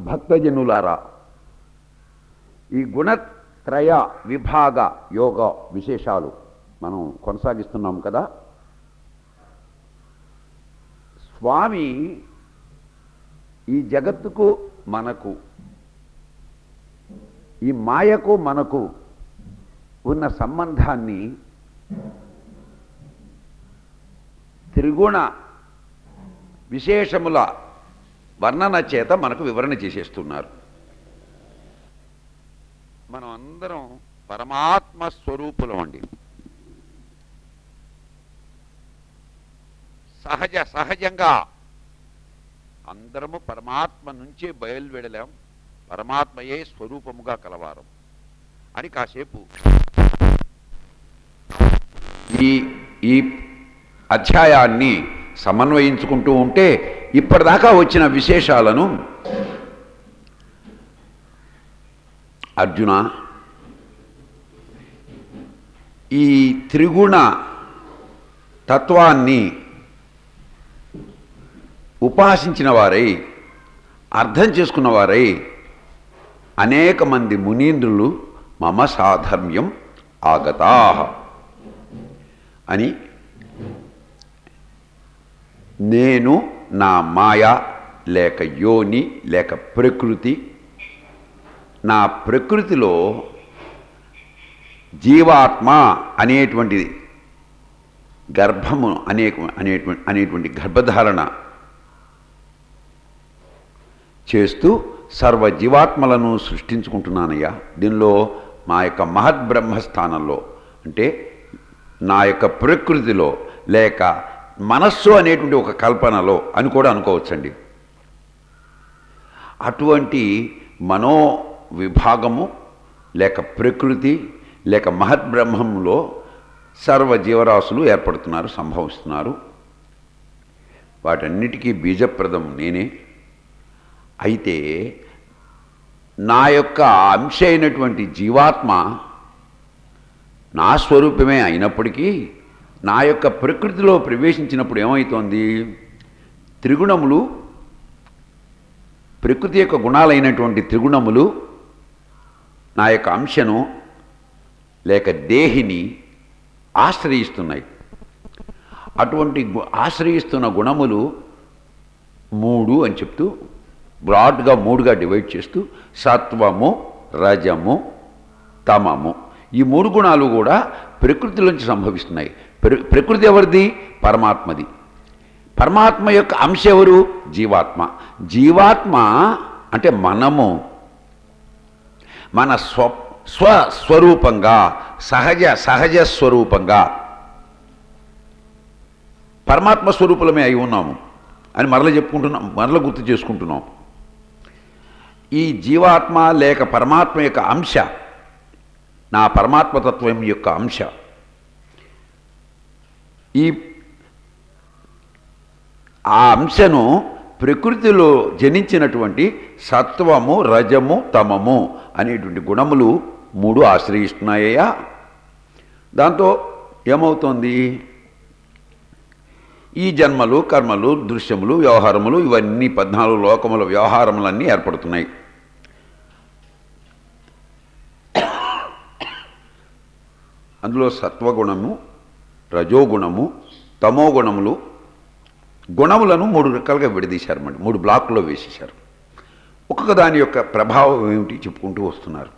భక్తజనులారా ఈ గుణత్రయ విభాగ యోగ విశేషాలు మనం కొనసాగిస్తున్నాం కదా స్వామి ఈ జగత్తుకు మనకు ఈ మాయకు మనకు ఉన్న సంబంధాన్ని త్రిగుణ విశేషముల వర్ణన చేత మనకు వివరణ చేసేస్తున్నారు మనం అందరం పరమాత్మ స్వరూపులం అండి సహజ సహజంగా అందరము పరమాత్మ నుంచే బయలువెడలాం పరమాత్మయే స్వరూపముగా కలవారం అని కాసేపు ఈ ఈ అధ్యాయాన్ని సమన్వయించుకుంటూ ఉంటే ఇప్పటిదాకా వచ్చిన విశేషాలను అర్జున ఈ త్రిగుణ తత్వాన్ని ఉపాసించిన వారై అర్థం చేసుకున్న వారై అనేక మంది మునీంద్రులు మమ సాధర్మ్యం ఆగతా అని నేను నా మాయ లేక యోని లేక ప్రకృతి నా ప్రకృతిలో జీవాత్మ అనేటువంటిది గర్భము అనేక అనేటువంటి అనేటువంటి గర్భధారణ చేస్తూ సర్వ జీవాత్మలను సృష్టించుకుంటున్నానయ్యా దీనిలో మా యొక్క మహద్బ్రహ్మస్థానంలో అంటే నా యొక్క ప్రకృతిలో లేక మనస్సు అనేటువంటి ఒక కల్పనలో అని కూడా అనుకోవచ్చండి అటువంటి మనో విభాగము లేక ప్రకృతి లేక మహద్బ్రహ్మంలో సర్వ జీవరాశులు ఏర్పడుతున్నారు సంభవిస్తున్నారు వాటన్నిటికీ బీజప్రదం నేనే అయితే నా యొక్క అంశ అయినటువంటి జీవాత్మ నా స్వరూపమే అయినప్పటికీ నా యొక్క ప్రకృతిలో ప్రవేశించినప్పుడు ఏమవుతోంది త్రిగుణములు ప్రకృతి యొక్క గుణాలైనటువంటి త్రిగుణములు నా యొక్క అంశను లేక దేహిని ఆశ్రయిస్తున్నాయి అటువంటి గు- ఆశ్రయిస్తున్న గుణములు మూడు అని చెప్తూ బ్రాడ్గా మూడుగా డివైడ్ చేస్తూ సత్వము రజము తమము ఈ మూడు గుణాలు కూడా ప్రకృతిలోంచి సంభవిస్తున్నాయి ప్ర- ప్రకృతి ఎవరిది పరమాత్మది పరమాత్మ యొక్క అంశ ఎవరు జీవాత్మ జీవాత్మ అంటే మనము మన స్వ స్వస్వరూపంగా సహజ సహజ స్వరూపంగా పరమాత్మ స్వరూపులమే అయి ఉన్నాము అని మరల చెప్పుకుంటున్నాం మరల గుర్తు చేసుకుంటున్నాం ఈ జీవాత్మ లేక పరమాత్మ యొక్క అంశ నా పరమాత్మతత్వం యొక్క అంశ ఈ ఆ అంశను ప్రకృతిలో జనించినటువంటి సత్వము రజము తమము అనేటువంటి గుణములు మూడు ఆశ్రయిస్తున్నాయ్యా దాంతో ఏమవుతోంది ఈ జన్మలు కర్మలు దృశ్యములు వ్యవహారములు ఇవన్నీ పద్నాలుగు లోకముల వ్యవహారములన్నీ ఏర్పడుతున్నాయి అందులో సత్వగుణము రజోగుణము తమోగుణములు గుణములను మూడు రకాలుగా విడదీశారు అన్నమాట మూడు బ్లాకుల్లో వేసేశారు ఒక్కొక్క దాని యొక్క ప్రభావం ఏమిటి చెప్పుకుంటూ వస్తున్నారు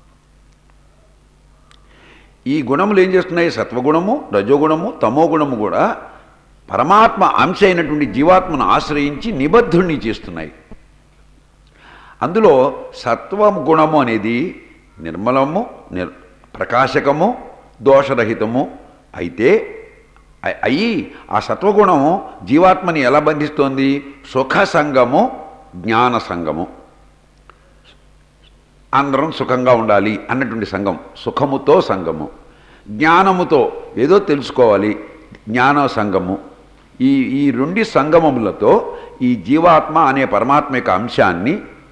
ఈ గుణములు ఏం చేస్తున్నాయి సత్వగుణము రజోగుణము తమోగుణము కూడా పరమాత్మ అంశ అయినటువంటి జీవాత్మను ఆశ్రయించి నిబద్ధుణ్ణి చేస్తున్నాయి అందులో సత్వం గుణము అనేది నిర్మలము నిర్ ప్రకాశకము దోషరహితము అయితే అ- అయి ఆ సత్వగుణం జీవాత్మని ఎలా బంధిస్తోంది సుఖ సంగము జ్ఞాన సంగము అందరం సుఖంగా ఉండాలి అన్నటువంటి సంఘం సుఖముతో సంగము జ్ఞానముతో ఏదో తెలుసుకోవాలి జ్ఞాన సంగము ఈ ఈ రెండు సంగమములతో ఈ జీవాత్మ అనే పరమాత్మ యొక్క అంశాన్ని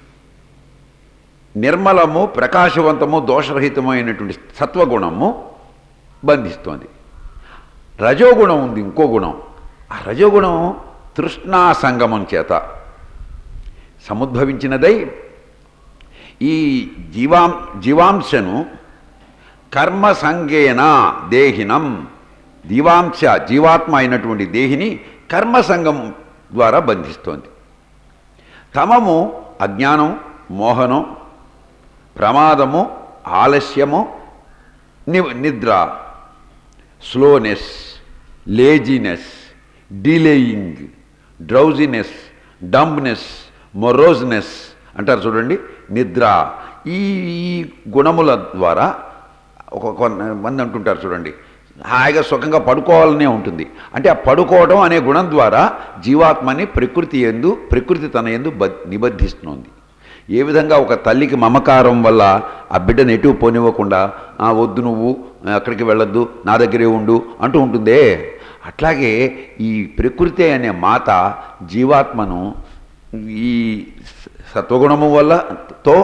నిర్మలము ప్రకాశవంతము దోషరహితమైనటువంటి సత్వగుణము బంధిస్తోంది రజోగుణం ఉంది ఇంకో గుణం ఆ రజోగుణం తృష్ణా సంగమం చేత సముద్భవించినదై ఈ జీవాం జీవాంశను కర్మ సంగేన దేహినం జీవాంశ జీవాత్మ అయినటువంటి దేహిని కర్మ సంగం ద్వారా బంధిస్తోంది తమము అజ్ఞానం మోహనం ప్రమాదము ఆలస్యము ని నిద్ర slowness laziness delaying drowsiness dumbness moroseness అంటారు చూడండి నిద్ర ఈ ఈ గుణముల ద్వారా ఒక కొంతమంది అంటుంటారు చూడండి హాయిగా సుఖంగా పడుకోవాలనే ఉంటుంది అంటే ఆ పడుకోవడం అనే గుణం ద్వారా జీవాత్మని ప్రకృతి ఎందు ప్రకృతి తన ఎందు బ నిబద్ధిస్తుంది ఏ విధంగా ఒక తల్లికి మమకారం వల్ల ఆ బిడ్డను ఎటు పోనివ్వకుండా "ఆ, వద్దు నువ్వు అక్కడికి వెళ్ళొద్దు నా దగ్గరే ఉండు అంటూ ఉంటుందే అట్లాగే ఈ ప్రకృతి అనే మాత జీవాత్మను ఈ సత్వగుణము వల్ల తో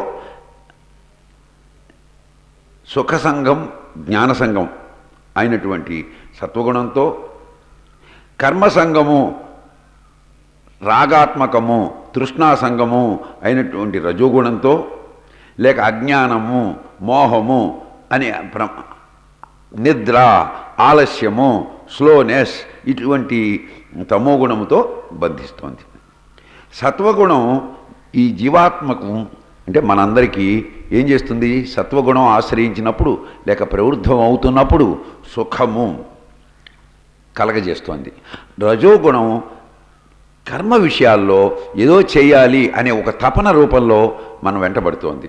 సుఖ సంఘం జ్ఞాన సంఘం అయినటువంటి సత్వగుణంతో కర్మ సంఘము రాగాత్మకము తృష్ణా సంఘము అయినటువంటి రజోగుణంతో లేక అజ్ఞానము మోహము అనే ప్ర నిద్ర ఆలస్యము స్లోనెస్ ఇటువంటి తమోగుణముతో బంధిస్తోంది సత్వగుణం ఈ జీవాత్మకు అంటే మనందరికీ ఏం చేస్తుంది సత్వగుణం ఆశ్రయించినప్పుడు లేక ప్రవృద్ధం అవుతున్నప్పుడు సుఖము కలగజేస్తోంది రజోగుణం కర్మ విషయాల్లో ఏదో చేయాలి అనే ఒక తపన రూపంలో మనం వెంటబడుతోంది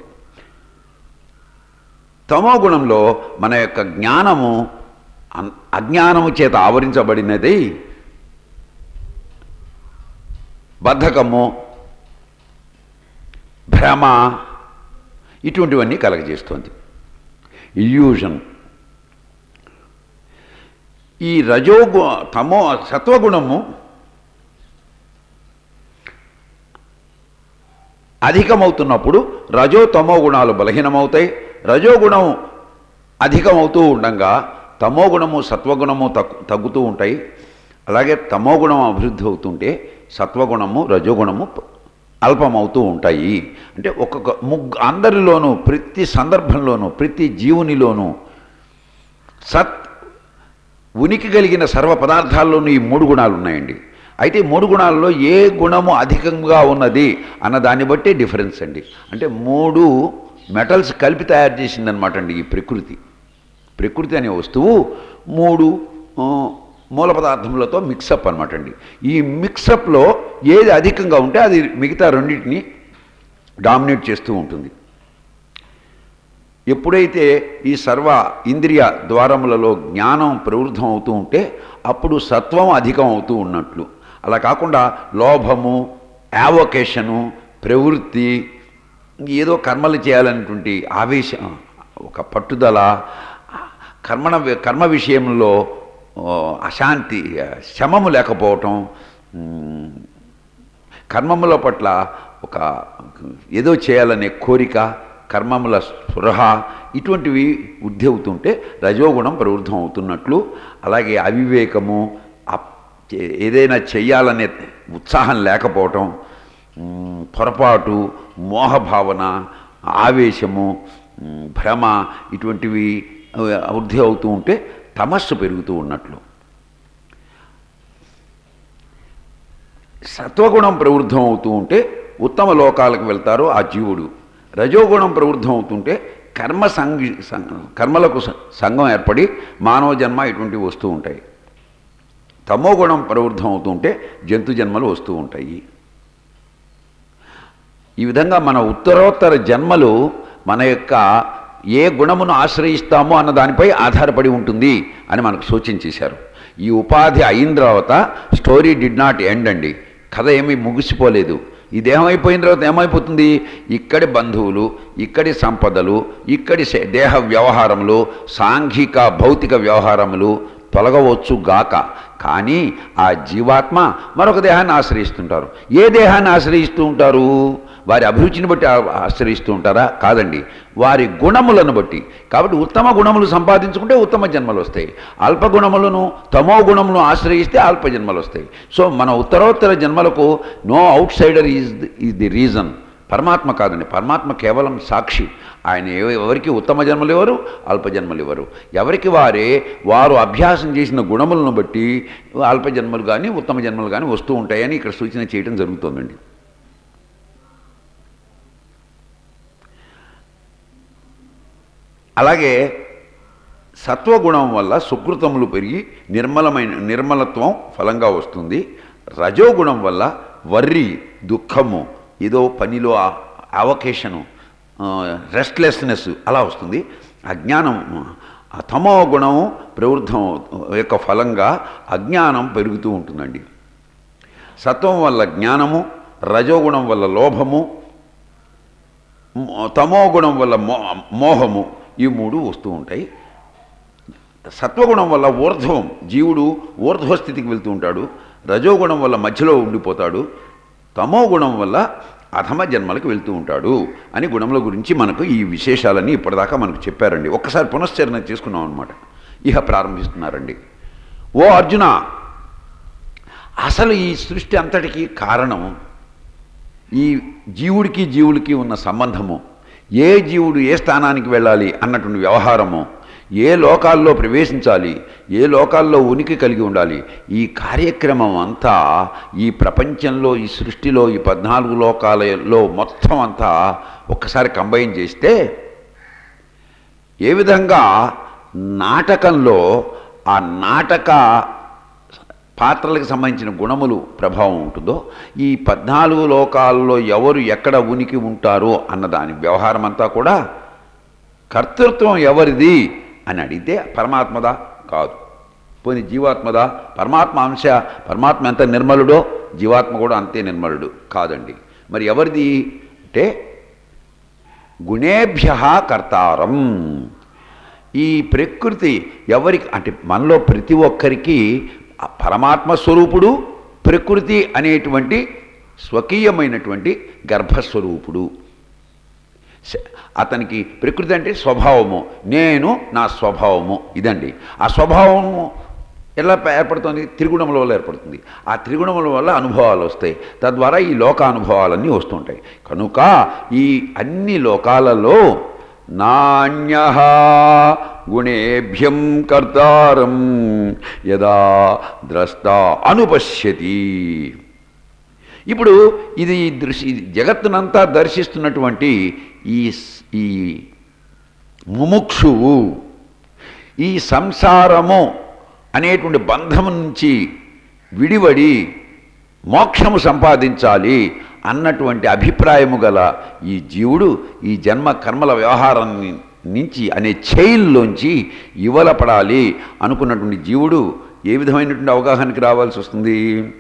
తమో గుణంలో మన యొక్క జ్ఞానము అన్- అజ్ఞానము చేత ఆవరించబడినది బద్ధకము భ్రమ ఇటువంటివన్నీ కలగజేస్తోంది ఇల్యూషన్ ఈ రజోగు తమో సత్వగుణము అధికమవుతున్నప్పుడు రజో తమో గుణాలు బలహీనమవుతాయి రజోగుణం అధికమవుతూ ఉండగా తమో గుణము సత్వగుణము తగ్గు తగ్గుతూ ఉంటాయి అలాగే తమో గుణం అభివృద్ధి అవుతుంటే సత్వగుణము రజోగుణము ప- అల్పమవుతూ ఉంటాయి అంటే ఒక్కొక్క ముగ్గు అందరిలోనూ ప్రతి సందర్భంలోనూ ప్రతి జీవునిలోనూ సత్ ఉనికి కలిగిన సర్వ పదార్థాల్లోనూ ఈ మూడు గుణాలు ఉన్నాయండి అయితే ఈ మూడు గుణాల్లో ఏ గుణము అధికంగా ఉన్నది అన్న దాన్ని బట్టి డిఫరెన్స్ అండి అంటే మూడు మెటల్స్ కలిపి తయారు చేసిందనమాట అండి ఈ ప్రకృతి ప్రకృతి అనే వస్తువు మూడు ఆ, మూల పదార్థములతో మిక్సప్ అనమాట అండి ఈ మిక్సప్లో ఏది అధికంగా ఉంటే అది మిగతా రెండింటిని డామినేట్ చేస్తూ ఉంటుంది ఎప్పుడైతే ఈ సర్వ ఇంద్రియ ద్వారములలో జ్ఞానం ప్రవృద్ధం అవుతూ ఉంటే అప్పుడు సత్వం అధికం అవుతూ ఉన్నట్లు అలా కాకుండా లోభము యావొకేషను ప్రవృత్తి ఏదో కర్మలు చేయాలనేటువంటి ఆవేశం ఒక పట్టుదల కర్మణ కర్మ విషయంలో ఓ, అశాంతి శమము లేకపోవటం ఉమ్, కర్మముల పట్ల ఒక ఏదో చేయాలనే కోరిక కర్మముల స్పృహ ఇటువంటివి వృద్ధి అవుతుంటే రజోగుణం ప్రవృద్ధం అవుతున్నట్లు అలాగే అవివేకము అప్- చే- ఏదైనా చెయ్యాలనే ఉత్సాహం లేకపోవటం ఉమ్, పొరపాటు మోహభావన ఆవేశము ఉమ్, భ్రమ ఇటువంటివి ఆ, వృద్ధి అవుతూ ఉంటే తమస్సు పెరుగుతూ ఉన్నట్లు సత్వగుణం ప్రవృద్ధం అవుతూ ఉంటే ఉత్తమ లోకాలకు వెళ్తారు ఆ జీవుడు రజోగుణం ప్రవృద్ధం అవుతుంటే కర్మ సంగి సం- కర్మలకు స- సంఘం ఏర్పడి మానవ జన్మ ఇటువంటివి వస్తూ ఉంటాయి తమో గుణం ప్రవృద్ధం అవుతుంటే జంతు జన్మలు వస్తూ ఉంటాయి ఈ విధంగా మన ఉత్తరోత్తర జన్మలు మన యొక్క ఏ గుణమును ఆశ్రయిస్తామో అన్న దానిపై ఆధారపడి ఉంటుంది అని మనకు సూచించేశారు ఈ ఉపాధి అయిన తర్వాత స్టోరీ డిడ్ నాట్ ఎండ్ అండి కథ ఏమీ ముగిసిపోలేదు ఈ దేహం అయిపోయిన తర్వాత ఏమైపోతుంది ఇక్కడి బంధువులు ఇక్కడి సంపదలు ఇక్కడి శ- దేహ వ్యవహారములు సాంఘిక భౌతిక వ్యవహారములు తొలగవచ్చు గాక కానీ ఆ జీవాత్మ మరొక దేహాన్ని ఆశ్రయిస్తుంటారు ఏ దేహాన్ని ఆశ్రయిస్తూ ఉంటారు వారి అభిరుచిని బట్టి ఆ- ఆశ్రయిస్తూ ఉంటారా కాదండి వారి గుణములను బట్టి కాబట్టి ఉత్తమ గుణములు సంపాదించుకుంటే ఉత్తమ జన్మలు వస్తాయి అల్ప గుణములను తమో గుణములను ఆశ్రయిస్తే అల్ప జన్మలు వస్తాయి సో మన ఉత్తరోత్తర జన్మలకు no outsider is is the reason పరమాత్మ కాదండి పరమాత్మ కేవలం సాక్షి ఆయన ఎవ- ఎవరికి ఉత్తమ జన్మలు ఇవ్వరు అల్ప జన్మలు ఇవ్వరు ఎవరికి వారే వారు అభ్యాసం చేసిన గుణములను బట్టి అల్ప జన్మలు కానీ ఉత్తమ జన్మలు కానీ వస్తూ ఉంటాయని ఇక్కడ సూచన చేయడం జరుగుతుందండి అలాగే సత్వగుణం వల్ల సుకృతములు పెరిగి నిర్మలమైన నిర్మలత్వం ఫలంగా వస్తుంది రజోగుణం వల్ల వర్రి దుఃఖము ఏదో పనిలో అవకేషను రెస్ట్లెస్నెస్ అలా వస్తుంది అజ్ఞానం ఆ తమో గుణము ప్రవృద్ధం యొక్క ఫలంగా అజ్ఞానం పెరుగుతూ ఉంటుందండి సత్వం వల్ల జ్ఞానము రజోగుణం వల్ల లోభము మో- తమో గుణం వల్ల మో మోహము ఈ మూడు వస్తూ ఉంటాయి సత్వగుణం వల్ల ఊర్ధ్వం జీవుడు ఊర్ధ్వ స్థితికి వెళ్తూ ఉంటాడు రజోగుణం వల్ల మధ్యలో ఉండిపోతాడు తమో గుణం వల్ల అధమ జన్మలకు వెళ్తూ ఉంటాడు అని గుణముల గురించి మనకు ఈ విశేషాలన్నీ ఇప్పటిదాకా మనకు చెప్పారండి ఒక్కసారి పునశ్చరణ చేసుకున్నాం అనమాట ఇహ ప్రారంభిస్తున్నారండి ఓ అర్జున అసలు ఈ సృష్టి అంతటికీ కారణం ఈ జీవుడికి జీవుడికి ఉన్న సంబంధము ఏ జీవుడు ఏ స్థానానికి వెళ్ళాలి అన్నటువంటి వ్యవహారము ఏ లోకాల్లో ప్రవేశించాలి ఏ లోకాల్లో ఉనికి కలిగి ఉండాలి ఈ కార్యక్రమం అంతా ఈ ప్రపంచంలో ఈ సృష్టిలో ఈ పద్నాలుగు లోకాలలో మొత్తం అంతా ఒక్కసారి కంబైన్ చేస్తే ఏ విధంగా నాటకంలో ఆ నాటక పాత్రలకు సంబంధించిన గుణములు ప్రభావం ఉంటుందో ఈ పద్నాలుగు లోకాల్లో ఎవరు ఎక్కడ ఉనికి ఉంటారో అన్న దాని వ్యవహారం అంతా కూడా కర్తృత్వం ఎవరిది అని అడిగితే పరమాత్మదా కాదు పోనీ జీవాత్మదా పరమాత్మ అంశ పరమాత్మ ఎంత నిర్మలుడో జీవాత్మ కూడా అంతే నిర్మలుడు కాదండి మరి ఎవరిది అంటే గుణేభ్య కర్తారం ఈ ప్రకృతి ఎవరికి అంటే మనలో ప్రతి ఒక్కరికి ఆ పరమాత్మ స్వరూపుడు ప్రకృతి అనేటువంటి స్వకీయమైనటువంటి గర్భస్వరూపుడు శ- అతనికి ప్రకృతి అంటే స్వభావము నేను నా స్వభావము ఇదండి ఆ స్వభావము ఎలా ప- ఏర్పడుతుంది త్రిగుణముల వల్ల ఏర్పడుతుంది ఆ త్రిగుణముల వల్ల అనుభవాలు వస్తాయి తద్వారా ఈ లోక అనుభవాలన్నీ వస్తుంటాయి కనుక ఈ అన్ని లోకాలలో నాణ్య గుణేభ్యం కర్తారం యదా ద్రష్ట అనుపశ్యతి ఇప్పుడు ఇది దృశ్య ఇది జగత్తునంతా దర్శిస్తున్నటువంటి ఈ స్- ఈ ముముక్షువు ఈ సంసారము అనేటువంటి బంధం నుంచి విడివడి మోక్షము సంపాదించాలి అన్నటువంటి అభిప్రాయము గల ఈ జీవుడు ఈ జన్మ కర్మల వ్యవహారాన్ని నుంచి అనే చైల్లోంచి ఇవ్వలపడాలి అనుకున్నటువంటి జీవుడు ఏ విధమైనటువంటి అవగాహనకి రావాల్సి వస్తుంది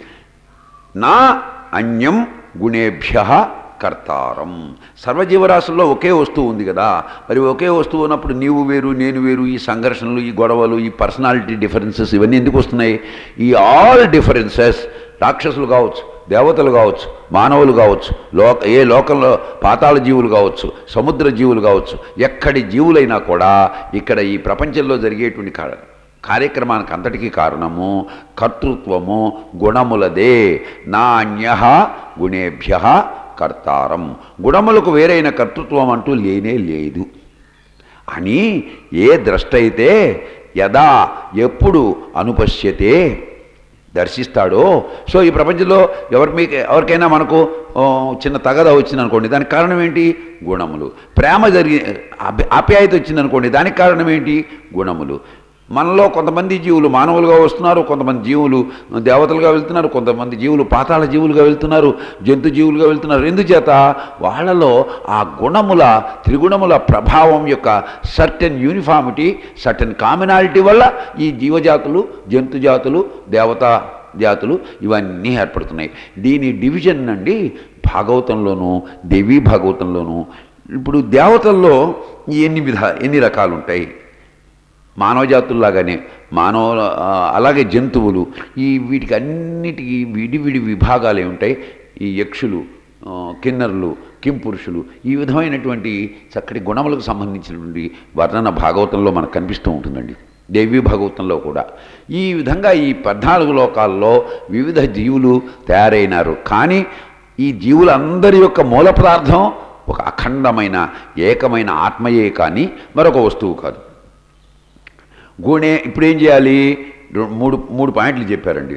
నా అన్యం గుణేభ్య కర్తారం సర్వజీవరాశుల్లో ఒకే వస్తువు ఉంది కదా మరి ఒకే వస్తువు ఉన్నప్పుడు నీవు వేరు నేను వేరు ఈ సంఘర్షణలు ఈ గొడవలు ఈ పర్సనాలిటీ డిఫరెన్సెస్ ఇవన్నీ ఎందుకు వస్తున్నాయి ఈ ఆల్ డిఫరెన్సెస్ రాక్షసులు కావచ్చు దేవతలు కావచ్చు మానవులు కావచ్చు లోక ఏ లోకంలో పాతాళ జీవులు కావచ్చు సముద్ర జీవులు కావచ్చు ఎక్కడి జీవులైనా కూడా ఇక్కడ ఈ ప్రపంచంలో జరిగేటువంటి కా- కార్యక్రమానికి అంతటికీ కారణము కర్తృత్వము గుణములదే నాణ్య గుణేభ్య కర్తారం గుణములకు వేరైన కర్తృత్వం అంటూ లేనే లేదు అని ఏ ద్రష్ట అయితే యదా ఎప్పుడు అనుపశ్యతే దర్శిస్తాడో సో ఈ ప్రపంచంలో ఎవరి మీకు ఎవరికైనా మనకు ఆ, చిన్న తగద వచ్చిందనుకోండి దానికి కారణం ఏంటి గుణములు ప్రేమ జరిగి ఆప్య- ఆప్యాయత వచ్చిందనుకోండి దానికి కారణం ఏంటి గుణములు మనలో కొంతమంది జీవులు మానవులుగా వస్తున్నారు కొంతమంది జీవులు దేవతలుగా వెళ్తున్నారు కొంతమంది జీవులు పాతాళ జీవులుగా వెళ్తున్నారు జంతు జీవులుగా వెళ్తున్నారు ఎందుచేత వాళ్ళలో ఆ గుణముల త్రిగుణముల ప్రభావం యొక్క సర్టెన్ యూనిఫామిటీ సర్టెన్ కామినాలిటీ వల్ల ఈ జీవజాతులు జంతు జాతులు దేవతా జాతులు ఇవన్నీ ఏర్పడుతున్నాయి దీని డివిజన్ అండి భాగవతంలోనూ దేవీ భాగవతంలోనూ ఇప్పుడు దేవతల్లో ఎన్ని విధ ఎన్ని రకాలు ఉంటాయి మానవ జాతుల్లాగానే మానవ ఆ, అలాగే జంతువులు ఈ వీటికి అన్నిటికీ విడివిడి విభాగాలు ఉంటాయి ఈ యక్షులు ఆ, కిన్నరులు కిం పురుషులు ఈ విధమైనటువంటి చక్కటి గుణములకు సంబంధించినటువంటి వర్ణన భాగవతంలో మనకు కనిపిస్తూ ఉంటుందండి దేవి భాగవతంలో కూడా ఈ విధంగా ఈ పద్నాలుగు లోకాల్లో వివిధ జీవులు తయారైనారు కానీ ఈ జీవులందరి యొక్క మూల పదార్థం ఒక అఖండమైన ఏకమైన ఆత్మయే కానీ మరొక వస్తువు కాదు గుణే ఇప్పుడు ఏం చేయాలి రెం- మూడు మూడు పాయింట్లు చెప్పారండి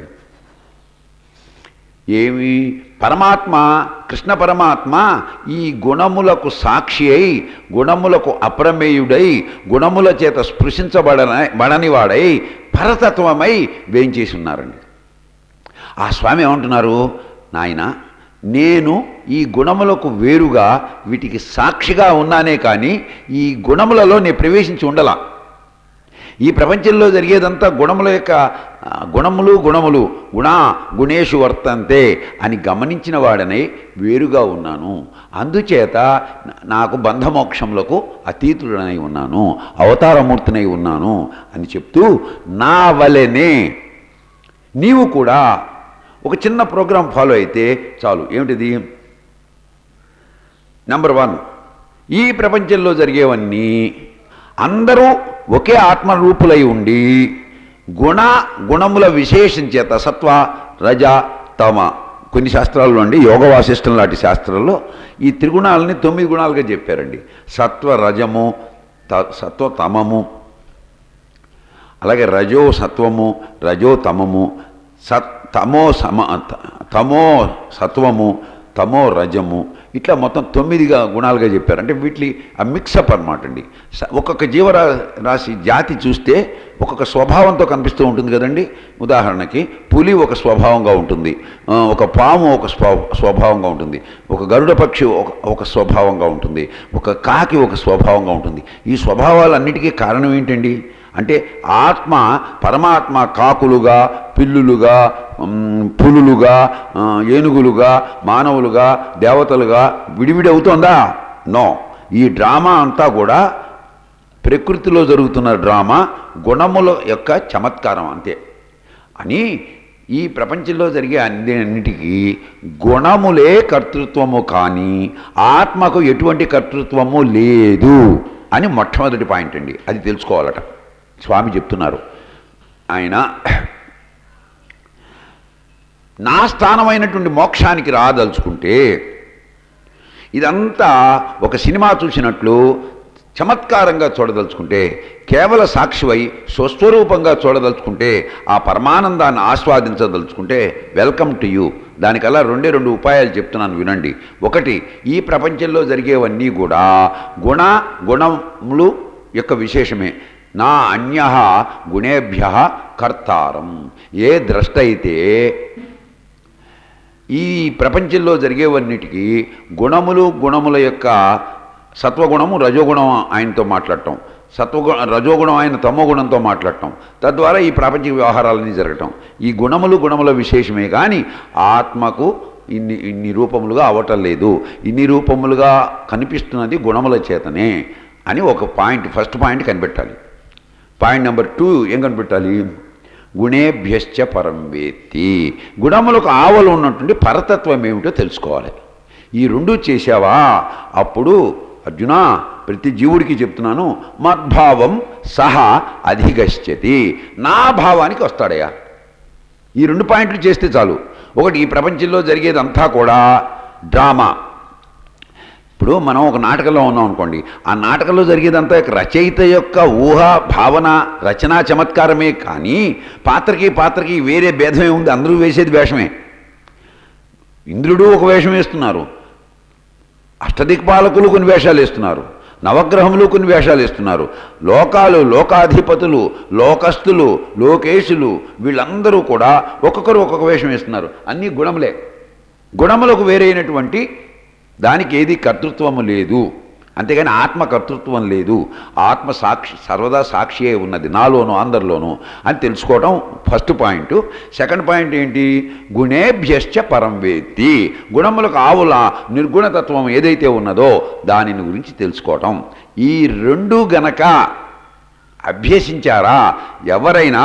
ఏమి పరమాత్మ కృష్ణ పరమాత్మ ఈ గుణములకు సాక్షి అయి గుణములకు అప్రమేయుడై గుణముల చేత స్పృశించబడన బడనివాడై పరతత్వమై వేయించేసి ఉన్నారండి ఆ స్వామి ఏమంటున్నారు నాయన నేను ఈ గుణములకు వేరుగా వీటికి సాక్షిగా ఉన్నానే కానీ ఈ గుణములలో నేను ప్రవేశించి ఉండలా ఈ ప్రపంచంలో జరిగేదంతా గుణముల యొక్క ఆ, గుణములు గుణములు గుణ గుణేషు వర్తంతే అని గమనించిన వాడనై వేరుగా ఉన్నాను అందుచేత నా- నాకు బంధమోక్షములకు అతీతుడనై ఉన్నాను అవతారమూర్తినై ఉన్నాను అని చెప్తూ నా వలెనే నీవు కూడా ఒక చిన్న ప్రోగ్రాం ఫాలో అయితే చాలు ఏమిటిది నెంబర్ వన్ ఈ ప్రపంచంలో జరిగేవన్నీ అందరూ ఒకే ఆత్మరూపులై ఉండి గుణ గుణముల విశేషం చేత సత్వ రజ తమ కొన్ని శాస్త్రాల్లో అండి యోగ వాసిష్టం లాంటి శాస్త్రాల్లో ఈ త్రిగుణాలని తొమ్మిది గుణాలుగా చెప్పారండి సత్వ రజము త సత్వ తమము అలాగే రజో సత్వము రజో తమము సత్ తమో సమ త- తమో సత్వము తమో రజము ఇట్లా మొత్తం తొమ్మిదిగా గుణాలుగా చెప్పారు అంటే వీటి ఆ మిక్సప్ అనమాట అండి స- ఒక్కొక్క జీవరా రాశి జాతి చూస్తే ఒక్కొక్క స్వభావంతో కనిపిస్తూ ఉంటుంది కదండి ఉదాహరణకి పులి ఒక స్వభావంగా ఉంటుంది ఆ, ఒక పాము ఒక స్వ స్వభావంగా ఉంటుంది ఒక గరుడ పక్షి ఒక ఒక స్వభావంగా ఉంటుంది ఒక కాకి ఒక స్వభావంగా ఉంటుంది ఈ స్వభావాలన్నిటికీ కారణం ఏంటండి అంటే ఆత్మ పరమాత్మ కాకులుగా పిల్లులుగా మ్, పులులుగా ఆ, ఏనుగులుగా మానవులుగా దేవతలుగా విడివిడి అవుతోందా నో ఈ డ్రామా అంతా కూడా ప్రకృతిలో జరుగుతున్న డ్రామా గుణముల యొక్క చమత్కారం అంతే అని ఈ ప్రపంచంలో జరిగే అన్ని అన్నిటికీ గుణములే కర్తృత్వము కానీ ఆత్మకు ఎటువంటి కర్తృత్వము లేదు అని మొట్టమొదటి పాయింట్ అండి అది తెలుసుకోవాలట స్వామి చెప్తున్నారు ఆయన నా స్థానమైనటువంటి మోక్షానికి రాదలుచుకుంటే ఇదంతా ఒక సినిమా చూసినట్లు చమత్కారంగా చూడదలుచుకుంటే కేవల సాక్షివై స్వస్వరూపంగా చూడదలుచుకుంటే ఆ పరమానందాన్ని ఆస్వాదించదలుచుకుంటే వెల్కమ్ టు యూ దానికల్లా రెండే రెండు ఉపాయాలు చెప్తున్నాను వినండి ఒకటి ఈ ప్రపంచంలో జరిగేవన్నీ కూడా గుణ గుణములు యొక్క విశేషమే నా అన్య గుణేభ్య కర్తారం ఏ ద్రష్ట అయితే ఈ ప్రపంచంలో జరిగేవన్నిటికీ గుణములు గుణముల యొక్క సత్వగుణము రజోగుణం ఆయనతో మాట్లాడటం సత్వగుణ రజోగుణం ఆయన తమోగుణంతో మాట్లాడటం తద్వారా ఈ ప్రాపంచిక వ్యవహారాలన్నీ జరగటం ఈ గుణములు గుణముల విశేషమే కానీ ఆత్మకు ఇన్ని ఇన్ని రూపములుగా అవటం లేదు ఇన్ని రూపములుగా కనిపిస్తున్నది గుణముల చేతనే అని ఒక పాయింట్ ఫస్ట్ పాయింట్ కనిపెట్టాలి పాయింట్ నెంబర్ టూ ఏం కనిపెట్టాలి గుణేభ్యశ్చ పరం వేత్తి గుణములకు ఆవలు ఉన్నటువంటి పరతత్వం ఏమిటో తెలుసుకోవాలి ఈ రెండు చేశావా అప్పుడు అర్జున ప్రతి జీవుడికి చెప్తున్నాను మద్భావం సహా అధిగచ్చతి నా భావానికి వస్తాడయ్యా ఈ రెండు పాయింట్లు చేస్తే చాలు ఒకటి ఈ ప్రపంచంలో జరిగేదంతా కూడా డ్రామా ఇప్పుడు మనం ఒక నాటకంలో ఉన్నాం అనుకోండి ఆ నాటకంలో జరిగేదంతా ఒక రచయిత యొక్క ఊహ భావన రచనా చమత్కారమే కానీ పాత్రకి పాత్రకి వేరే భేదమే ఉంది అందరూ వేసేది వేషమే ఇంద్రుడు ఒక వేషం వేస్తున్నారు అష్టదిక్పాలకులు కొన్ని వేషాలు వేస్తున్నారు నవగ్రహములు కొన్ని వేషాలు వేస్తున్నారు లోకాలు లోకాధిపతులు లోకస్తులు లోకేశులు వీళ్ళందరూ కూడా ఒక్కొక్కరు ఒక్కొక్క వేషం వేస్తున్నారు అన్నీ గుణములే గుణములకు వేరైనటువంటి దానికి ఏది కర్తృత్వము లేదు అంతేగాని ఆత్మ కర్తృత్వం లేదు ఆత్మ సాక్షి సర్వదా సాక్షియే ఉన్నది నాలోను అందరిలోనూ అని తెలుసుకోవడం ఫస్ట్ పాయింట్ సెకండ్ పాయింట్ ఏంటి గుణేభ్యశ్చ పరం వేత్తి గుణములకు ఆవుల నిర్గుణతత్వం ఏదైతే ఉన్నదో దానిని గురించి తెలుసుకోవటం ఈ రెండు గనక అభ్యసించారా ఎవరైనా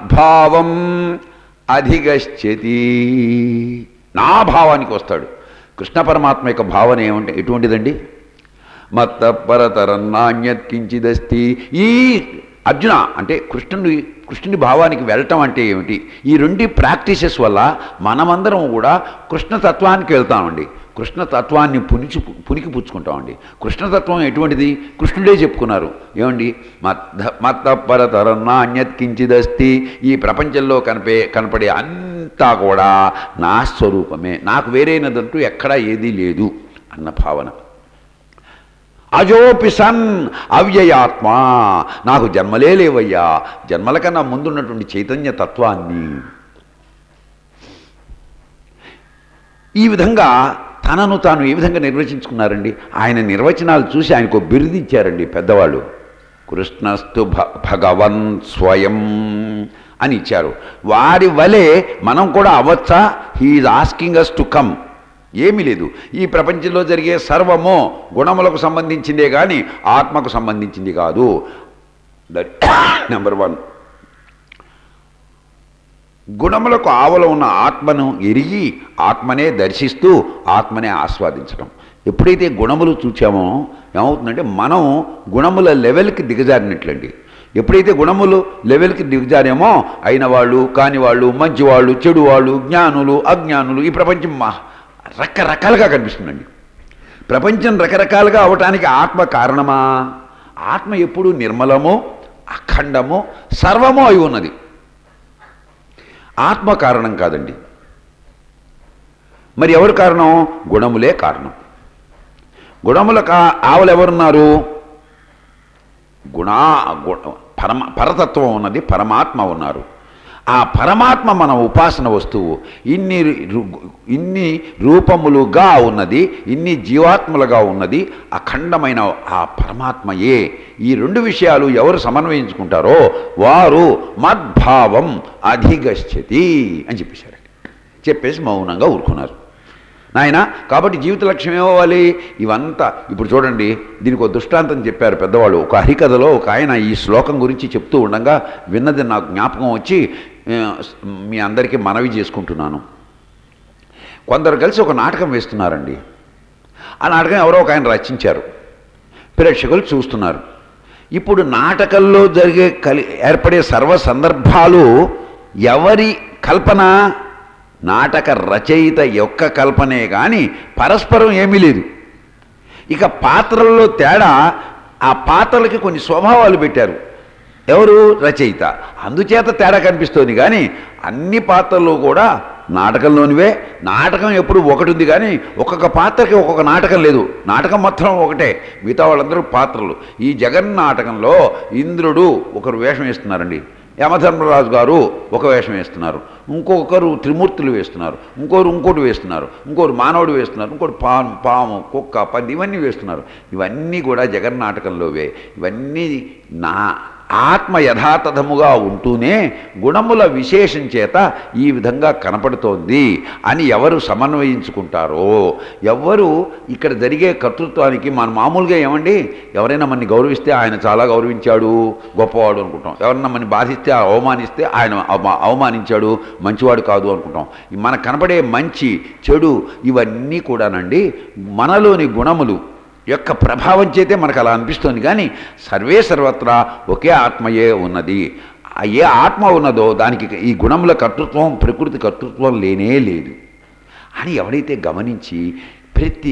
మద్భావం అధిగచ్చతి నా భావానికి వస్తాడు కృష్ణ పరమాత్మ యొక్క భావన ఏమంటే ఎటువంటిదండి మత్త పరతరన్నాణ్యత్ కించిదస్తి ఈ అర్జున అంటే కృష్ణుని కృష్ణుని భావానికి వెళ్ళటం అంటే ఏమిటి ఈ రెండు ప్రాక్టీసెస్ వల్ల మనమందరం కూడా కృష్ణతత్వానికి వెళ్తామండి కృష్ణతత్వాన్ని పునిచి పునికి పుచ్చుకుంటామండి కృష్ణతత్వం ఎటువంటిది కృష్ణుడే చెప్పుకున్నారు ఏమండి మత్త మత్త పరతరన్నాణ్యత్ కించిదస్తి ఈ ప్రపంచంలో కనిపే కనపడే అంతా కూడా నా స్వరూపమే నాకు వేరైనదంటూ ఎక్కడా ఏదీ లేదు అన్న భావన అజోపి సన్ అవ్యయాత్మ నాకు జన్మలే లేవయ్యా జన్మల కన్నా ముందున్నటువంటి చైతన్య తత్వాన్ని ఈ విధంగా తనను తాను ఏ విధంగా నిర్వచించుకున్నారండి ఆయన నిర్వచనాలు చూసి ఆయనకు బిరుది ఇచ్చారండి పెద్దవాళ్ళు కృష్ణస్తు భ భగవన్ స్వయం అని ఇచ్చారు వారి వలె మనం కూడా అవ్వచ్చా he asking us to come ఏమీ లేదు ఈ ప్రపంచంలో జరిగే సర్వము గుణములకు సంబంధించిందే కానీ ఆత్మకు సంబంధించింది కాదు నెంబర్ వన్ గుణములకు ఆవల ఉన్న ఆత్మను ఎరిగి ఆత్మనే దర్శిస్తూ ఆత్మనే ఆస్వాదించడం ఎప్పుడైతే గుణములు చూచామో ఏమవుతుందంటే మనం గుణముల లెవెల్కి దిగజారినట్లండి ఎప్పుడైతే గుణములు లెవెల్కి దిగజారేమో అయిన వాళ్ళు కాని వాళ్ళు మంచివాళ్ళు చెడు వాళ్ళు జ్ఞానులు అజ్ఞానులు ఈ ప్రపంచం మా రకరకాలుగా కనిపిస్తుందండి ప్రపంచం రకరకాలుగా అవటానికి ఆత్మ కారణమా ఆత్మ ఎప్పుడు నిర్మలము అఖండము సర్వము అయి ఉన్నది ఆత్మ కారణం కాదండి మరి ఎవరు కారణం గుణములే కారణం గుణముల కా ఆవలు ఎవరున్నారు గుణా గుణ పరమ పరతత్వం ఉన్నది పరమాత్మ ఉన్నారు ఆ పరమాత్మ మన ఉపాసన వస్తువు ఇన్ని రు- ఇన్ని రూపములుగా ఉన్నది ఇన్ని జీవాత్మలుగా ఉన్నది అఖండమైన ఆ పరమాత్మయే ఈ రెండు విషయాలు ఎవరు సమన్వయించుకుంటారో వారు మద్భావం అధిగచ్చతి అని చెప్పేశారండి చెప్పేసి మౌనంగా ఊరుకున్నారు నాయన కాబట్టి జీవిత లక్ష్యం ఏమవ్వాలి ఇవంతా ఇప్పుడు చూడండి దీనికి ఒక దృష్టాంతం చెప్పారు పెద్దవాళ్ళు ఒక హరికథలో ఒక ఆయన ఈ శ్లోకం గురించి చెప్తూ ఉండగా విన్నది నాకు జ్ఞాపకం వచ్చి ఆ, మీ అందరికీ మనవి చేసుకుంటున్నాను కొందరు కలిసి ఒక నాటకం వేస్తున్నారండి ఆ నాటకం ఎవరో ఒక ఆయన రచించారు ప్రేక్షకులు చూస్తున్నారు ఇప్పుడు నాటకంలో జరిగే కలి ఏర్పడే సర్వ సందర్భాలు ఎవరి కల్పన నాటక రచయిత యొక్క కల్పనే కానీ పరస్పరం ఏమీ లేదు ఇక పాత్రల్లో తేడా ఆ పాత్రలకి కొన్ని స్వభావాలు పెట్టారు ఎవరు రచయిత అందుచేత తేడా కనిపిస్తోంది కానీ అన్ని పాత్రలు కూడా నాటకంలోనివే నాటకం ఎప్పుడు ఒకటి ఉంది కానీ ఒక్కొక్క పాత్రకి ఒక్కొక్క నాటకం లేదు నాటకం మొత్తం ఒకటే మిగతా వాళ్ళందరూ పాత్రలు ఈ జగన్ నాటకంలో ఇంద్రుడు ఒకరు వేషం వేస్తున్నారండి యమధర్మరాజు గారు ఒక వేషం వేస్తున్నారు ఇంకొకరు త్రిమూర్తులు వేస్తున్నారు ఇంకోరు ఇంకోటి వేస్తున్నారు ఇంకోరు మానవుడు వేస్తున్నారు ఇంకోటి పాము పాము కుక్క పంది ఇవన్నీ వేస్తున్నారు ఇవన్నీ కూడా జగన్నాటకంలోవే ఇవన్నీ నా ఆత్మ యథాతథముగా ఉంటూనే గుణముల విశేషం చేత ఈ విధంగా కనపడుతోంది అని ఎవరు సమన్వయించుకుంటారో ఎవరు ఇక్కడ జరిగే కర్తృత్వానికి మన మామూలుగా ఏమండి ఎవరైనా మనని గౌరవిస్తే ఆయన చాలా గౌరవించాడు గొప్పవాడు అనుకుంటాం ఎవరన్నా మనని బాధిస్తే అవమానిస్తే ఆయన అవమా- అవమానించాడు మంచివాడు కాదు అనుకుంటాం ఈ మనకు కనపడే మంచి చెడు ఇవన్నీ కూడానండి మనలోని గుణములు యొక్క ప్రభావం చేతే మనకు అలా అనిపిస్తుంది కానీ సర్వే సర్వత్రా ఒకే ఆత్మయే ఉన్నది ఆ ఏ ఆత్మ ఉన్నదో దానికి ఈ గుణముల కర్తృత్వం ప్రకృతి కర్తృత్వం లేనే లేదు అని ఎవడైతే గమనించి ప్రతి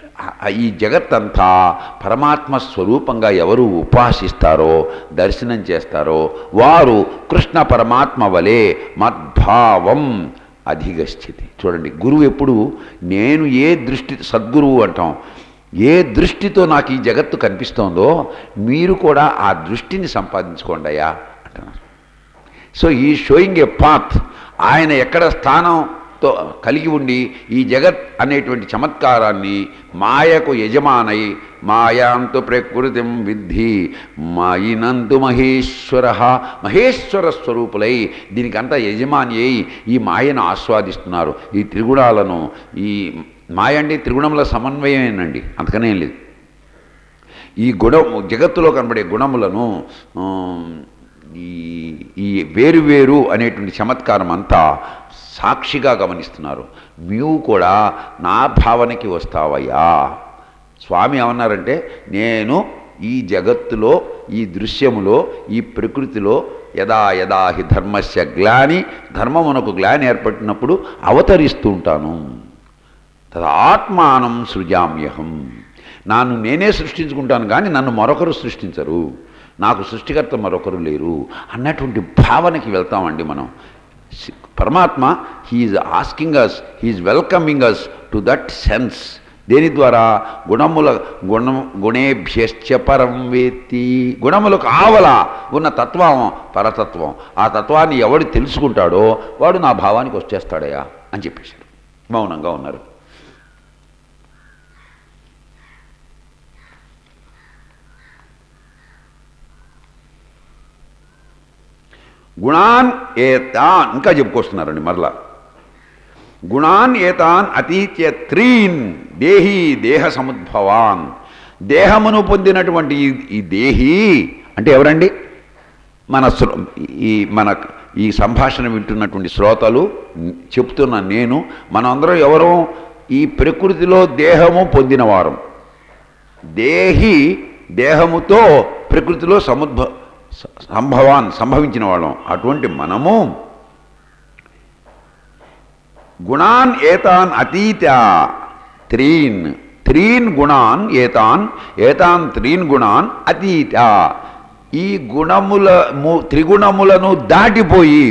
ఆ- ఈ జగత్తంతా పరమాత్మ స్వరూపంగా ఎవరు ఉపాసిస్తారో దర్శనం చేస్తారో వారు కృష్ణ పరమాత్మ వలె మద్భావం అధిగస్థితి చూడండి గురువు ఎప్పుడు నేను ఏ దృష్టి సద్గురువు అంటాం ఏ దృష్టితో నాకు ఈ జగత్తు కనిపిస్తోందో మీరు కూడా ఆ దృష్టిని సంపాదించుకోండి అయ్యా అంటున్నారు సో ఈ షోయింగ్ ఏ పాత్ ఆయన ఎక్కడ స్థానంతో కలిగి ఉండి ఈ జగత్ అనేటువంటి చమత్కారాన్ని మాయకు యజమానై మాయాంతు ప్రకృతిం విద్ధి మాయినంతు మహేశ్వర మహేశ్వర స్వరూపులై దీనికంతా యజమాని అయి ఈ మాయను ఆస్వాదిస్తున్నారు ఈ త్రిగుణాలను ఈ మాయ అంటే త్రిగుణముల సమన్వయమేనండి అంతకనే లేదు ఈ గుణం జగత్తులో కనబడే గుణములను ఆమ్, ఈ ఈ వేరు వేరు అనేటువంటి చమత్కారం అంతా సాక్షిగా గమనిస్తున్నారు నీవు కూడా నా భావనకి వస్తావయ్యా స్వామి ఏమన్నారంటే నేను ఈ జగత్తులో ఈ దృశ్యములో ఈ ప్రకృతిలో యదా యదా హి ధర్మస్య గ్లాని ధర్మమునకు గ్లాని ఏర్పడినప్పుడు అవతరిస్తూ ఉంటాను తదాత్మానం సృజామ్యహం నన్ను నేనే సృష్టించుకుంటాను కానీ నన్ను మరొకరు సృష్టించరు నాకు సృష్టికర్త మరొకరు లేరు అన్నటువంటి భావనకి వెళ్తామండి మనం సి- పరమాత్మ he's asking us he's welcoming us to that sense దేని ద్వారా గుణముల గుణం గుణేభ్యశ్చ పరం వేత్తి గుణములకు ఆవల ఉన్న తత్వం పరతత్వం ఆ తత్వాన్ని ఎవడు తెలుసుకుంటాడో వాడు నా భావానికి వచ్చేస్తాడయా అని చెప్పేశాడు మౌనంగా ఉన్నారు గుణాన్ ఏతాన్ ఇంకా చెప్పుకొస్తున్నారండి మరలా గుణాన్ ఏతాన్ అతీత్య త్రీన్ దేహి దేహ సముద్భవాన్ దేహమును పొందినటువంటి ఈ- ఈ దేహి అంటే ఎవరండి మన శ్రో- ఈ మన ఈ సంభాషణ వింటున్నటువంటి శ్రోతలు చెప్తున్న నేను మనందరం ఎవరు ఈ ప్రకృతిలో దేహము పొందినవారం దేహి దేహముతో ప్రకృతిలో సముద్భ స- సంభవాన్ సంభవించిన వాళ్ళం అటువంటి మనము గుణాన్ ఏతాన్ అతీత త్రీన్ త్రీన్ గుణాన్ ఏతాన్ ఏతాన్ త్రీన్ గుణాన్ అతీత ఈ గుణముల ము- త్రిగుణములను దాటిపోయి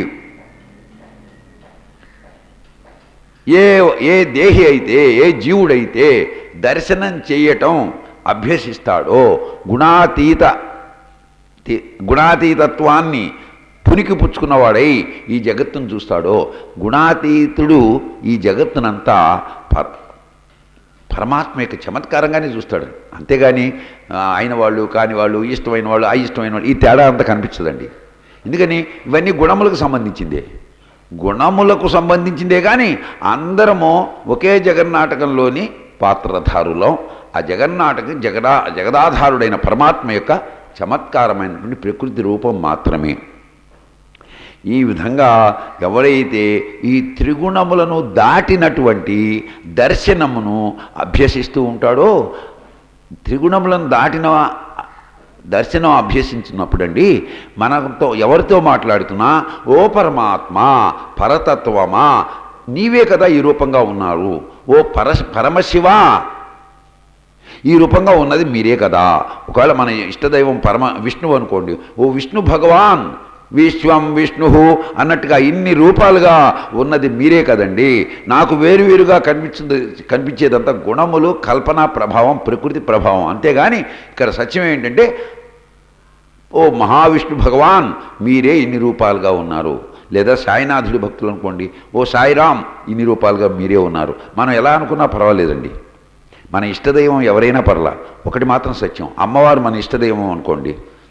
ఏ ఏ దేహి అయితే ఏ జీవుడైతే దర్శనం చేయటం అభ్యసిస్తాడో గుణాతీత తి- గుణాతీతత్వాన్ని పునికి పుచ్చుకున్నవాడై ఈ జగత్తును చూస్తాడో గుణాతీతుడు ఈ జగత్తునంతా పర పరమాత్మ యొక్క చమత్కారంగానే చూస్తాడు అంతేగాని ఆ, అయిన వాళ్ళు కాని వాళ్ళు ఇష్టమైన వాళ్ళు అయిష్టమైన వాళ్ళు ఈ తేడా అంత కనిపించదండి ఎందుకని ఇవన్నీ గుణములకు సంబంధించిందే గుణములకు సంబంధించిందే కానీ అందరము ఒకే జగన్నాటకంలోని పాత్రధారులం ఆ జగన్నాటక జగదా జగదాధారుడైన పరమాత్మ యొక్క చమత్కారమైనటువంటి ప్రకృతి రూపం మాత్రమే ఈ విధంగా ఎవరైతే ఈ త్రిగుణములను దాటినటువంటి దర్శనమును అభ్యసిస్తూ ఉంటాడో త్రిగుణములను దాటిన దర్శనం అభ్యసించినప్పుడండి మనతో ఎవరితో మాట్లాడుతున్నా ఓ పరమాత్మ పరతత్వమా నీవే కదా ఈ రూపంగా ఉన్నారు ఓ పర పరమశివా ఈ రూపంగా ఉన్నది మీరే కదా ఒకవేళ మన ఇష్టదైవం పరమ విష్ణువు అనుకోండి ఓ విష్ణు భగవాన్ విశ్వం విష్ణు అన్నట్టుగా ఇన్ని రూపాలుగా ఉన్నది మీరే కదండి నాకు వేరువేరుగా కనిపించింది కనిపించేదంతా గుణములు కల్పన ప్రభావం ప్రకృతి ప్రభావం అంతేగాని ఇక్కడ సత్యం ఏంటంటే ఓ మహావిష్ణు భగవాన్ మీరే ఇన్ని రూపాలుగా ఉన్నారు లేదా సాయినాథుడి భక్తులు అనుకోండి ఓ సాయిరామ్ ఇన్ని రూపాలుగా మీరే ఉన్నారు మనం ఎలా అనుకున్నా పర్వాలేదండి మన ఇష్టదైవం ఎవరైనా పర్లా ఒకటి మాత్రం సత్యం అమ్మవారు మన ఇష్టదైవం అనుకోండి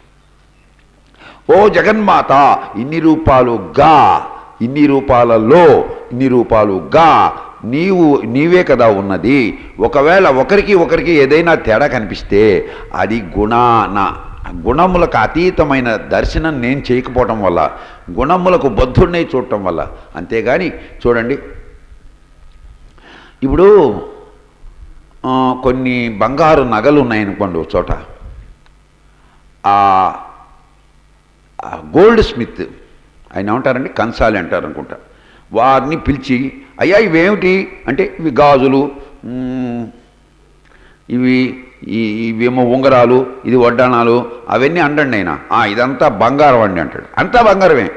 ఓ జగన్మాత ఇన్ని రూపాలుగా ఇన్ని రూపాలలో ఇన్ని రూపాలుగా నీవు నీవే కదా ఉన్నది ఒకవేళ ఒకరికి ఒకరికి ఏదైనా తేడా కనిపిస్తే అది గుణాన గుణములకు అతీతమైన దర్శనం నేను చేయకపోవటం వల్ల గుణములకు బద్ధుడినై చూడటం వల్ల అంతేగాని చూడండి ఇప్పుడు ఆ, కొన్ని బంగారు నగలు ఉన్నాయనుకోండి ఒక చోట ఆ ఆ గోల్డ్ స్మిత్ ఆయన ఏమంటారండి కంసాలి అంటారు అనుకుంటా వారిని పిలిచి అయ్యా ఇవేమిటి అంటే ఇవి గాజులు మ్, ఇవి ఈ ఇవేమో ఉంగరాలు ఇది వడ్డాణాలు అవన్నీ అండండి ఆయన "ఆ, ఇదంతా బంగారం అండి అంటాడు అంతా బంగారమే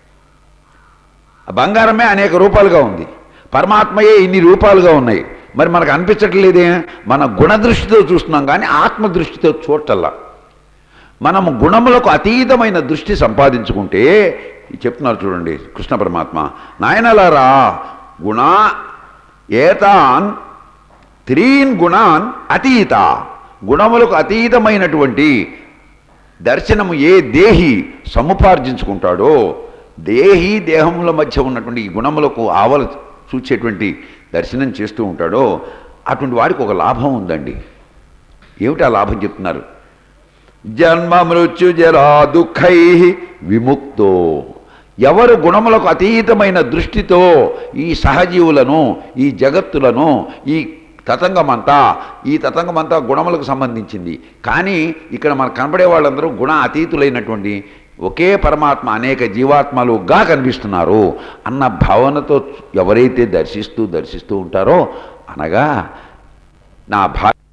ఆ బంగారమే అనేక రూపాలుగా ఉంది పరమాత్మయే ఇన్ని రూపాలుగా ఉన్నాయి మరి మనకు అనిపించట్లేదే మన గుణదృష్టితో చూస్తున్నాం కానీ ఆత్మ దృష్టితో చూడటల్లా మనము గుణములకు అతీతమైన దృష్టి సంపాదించుకుంటే ఇది చెప్తున్నారు చూడండి కృష్ణ పరమాత్మ నాయనలారా గుణ ఏతాన్ త్రీన్ గుణాన్ అతీత గుణములకు అతీతమైనటువంటి దర్శనము ఏ దేహి సముపార్జించుకుంటాడో దేహి దేహముల మధ్య ఉన్నటువంటి ఈ గుణములకు ఆవల చూచేటువంటి దర్శనం చేస్తూ ఉంటాడో అటువంటి వాడికి ఒక లాభం ఉందండి ఏమిటి ఆ లాభం చెప్తున్నారు జన్మ మృత్యు జరా దుఃఖై విముక్తో ఎవరు గుణములకు అతీతమైన దృష్టితో ఈ సహజీవులను ఈ జగత్తులను ఈ తతంగమంతా ఈ తతంగమంతా గుణములకు సంబంధించింది కానీ ఇక్కడ మనకు కనబడే వాళ్ళందరూ గుణ అతీతులైనటువంటి ఒకే పరమాత్మ అనేక జీవాత్మలుగా కనిపిస్తున్నారు అన్న భావనతో ఎవరైతే దర్శిస్తూ దర్శిస్తూ ఉంటారో అనగా నా భా